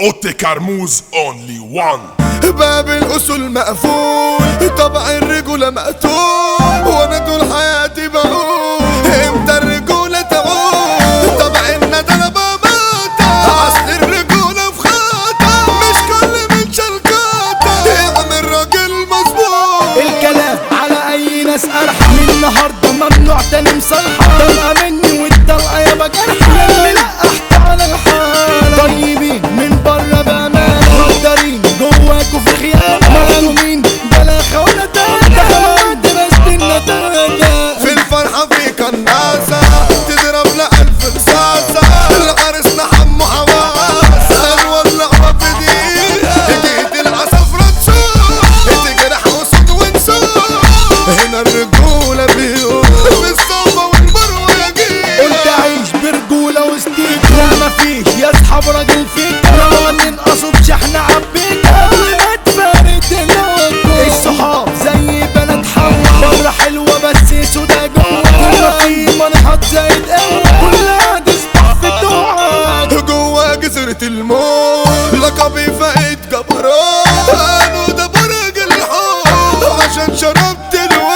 اوتي كرموز اونلي وان باب الأصول مقفول طبع الرجولة مقتول وانا طول حياتي بقول امتى الرجولة تعود طبع الندى بموتة اصل الرجولة في خطر مش كل من شلكاتة اعمل راجل مظبوط الكلام على اي ناس ارحم من النهارده ممنوع تاني مصالحه طلقه مني والطلقه يابا جرحه يلي لقحت على الحاله طيبين من بره بامان مقدرين جواكوا في خيانه مظلومين بلا خونه تانية حماد درست النتاجه في الفرحة في كناسة تضرب لألف رصاصة العرس حمو حواسة نولع في دقيقة جيت العصفرة تشوف تجرح أسود ونسوق هنا الرجولة بيقول بالصوبة والمروة يا جيل قلت اعيش برجوله وستيك لا مفيش يا اصحاب راجل فيك لو ما تنقصوا بشحن عبيك قبل ما تفارق الوجه الصحاب زي بنات حوا بره حلوه بس سودا جوه كل في منحط زايد قوه كلها تسبح في توعك جوا جزيرة الموت لقبي فايت جبران قالوا ده برج الحب عشان شربت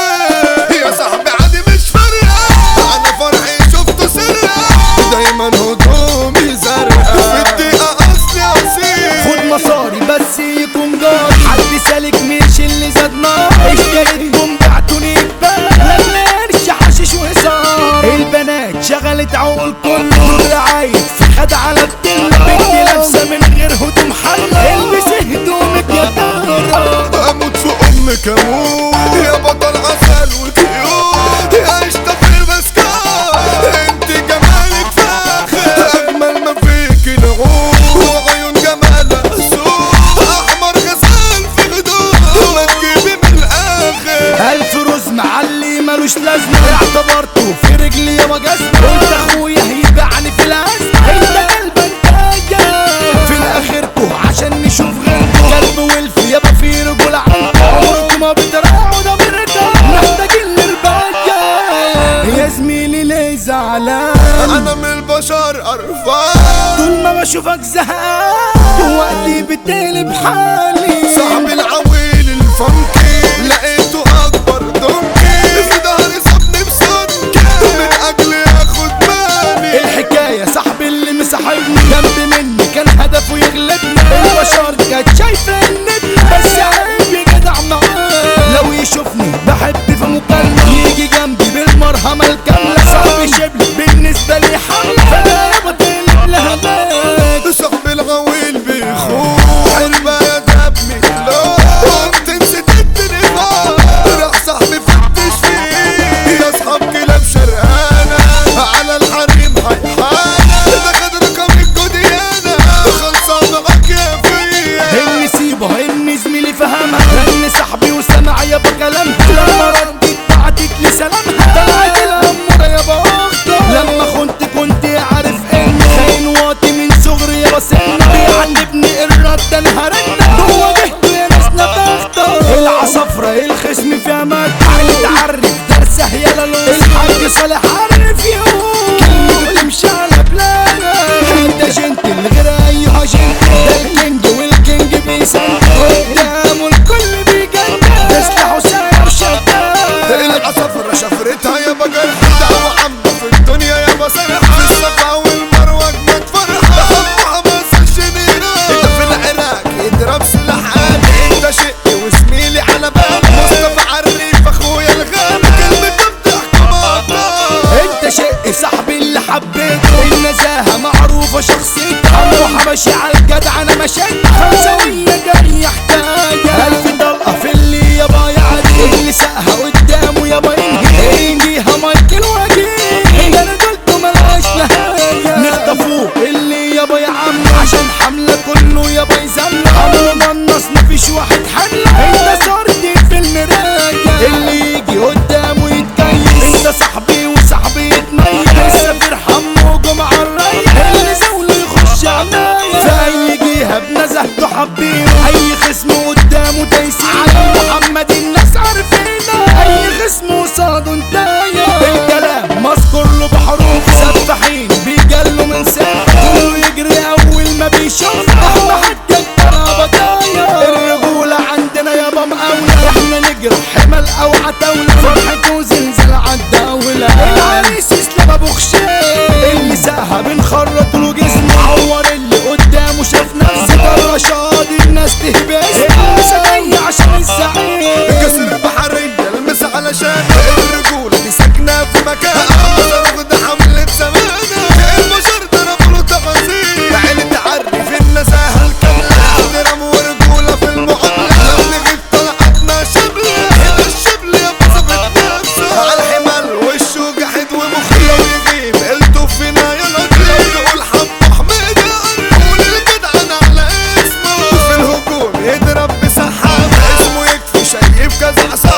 الوين يا صاحبي عادي مش فارقة أنا فرحي شفته سرقة دايما هدومي زرقاء في الدقيقة أصلي أصيل خد مصاري بس يكون جاري حد سالك مش اللي زاد نار اشتريتكم بعتوني ببال لما قرش حشيش وهزار البنات شغلت عقول كله دول عايد في خد على التل بنتي لابسه من غير هدوم حله البسي هدومك يا طهرة أموت في أمك أموت يا بطل عسل وكيوت يا قشطة في المسكات انت جمالك فاخر أجمل ما فيك نعود وعيون جمالها سود أحمر غزال في هدوء ما تجيبي من الآخر ألف روز معلي ملوش لازمة اعتبرته في رجلي يا جزمة قلت أخويا هيبيعني في الأزمة أنت قلبك تاجر في الآخركو عشان نشوف غيركو كلب ولف يابا في رجولة عندكو عمركو ما بتراعوا ده برجع محتاجين للباجة يا زميلي ليه زعلان أنا من البشر قرفان طول ما بشوفك زهقان وقتي بتقلب حالي صاحب العويل الفنكي لقيته اكبر دونكي في ظهري صابني بسنكي من اجل ياخد مالي الحكاية صاحبي اللي مصاحبني جنب مني كان هدفه يغلبني البشر كانت شايفة النت بس عيب يا جدع معاه لو يشوفني بحب في مكالمة يجي جنبي بالمرهمة الكاملة صاحبي شبلي بالنسبة لي حملة فانا يابا تقلب لها باك صاحب الغويل بيخون حلبة يا دبني لو قمت نسيت التليفون راح صاحبي فتش فيه يا اصحاب كلاب شرقانة على الحريم حيحانة ده خد رقم الجوديانة خلصان معاك يا فيا اني سيبه اني زميلي فهمها اني صاحبي وسمع يابا كلامها لما ردت بعتت لي سلامها طلعت الاموره يابا اخته لما خنت كنت عارف انه خاين واطي من صغري يابا سنه بيعاتبني الرد انا هرد هو جهته يا ناس نفخته العصفرة الخصم فيها مات عيني تعرف درسه يا لالوس الحاج صالح عارف يوم كلمته تمشي على بلانا انت جنتل غير ايها جنتل ده الكينج والكينج بيسند قدامه الكل بيجنن تسلح وساير شداد العصفرة شفرتها يا بقى دعوة عامة في الدنيا يا بصرحة في الصفا والمروة اجمد فرحة حب حماس الشنيرة انت في العراق يضرب سلاح آلي انت شقي وزميلي على بالي مصطفى عريف اخويا الغالي كلمته بتحكم اكتر يجرح حمل او عتاولة فرحة وزلزال عالدولة العريس اسلام ابو خشيم اللي ساها بنخرط له جسمه عور اللي قدامه شاف نفسه ده رشاد الناس تهبس الناس جاية عشان الزعيم كسر بحرية المس علشان الرجولة دي ساكنة في مكان واخد حملة زمانة البشر ضربوا له تفاصيل عيلة تعرف النزاهة الكاملة احترام ورجولة في المعاملة لو نجيب طلعتنا شبلة هنا الشبل يا بصفة نفسه على الحمل وشه جحد ومخي لو يجيب قلته فينا يا لطيف لو تقول حمو حميد قول الجدعان على اسمه في الهجوم يضرب بسحابة اسمه يكفي شايف كذا عصا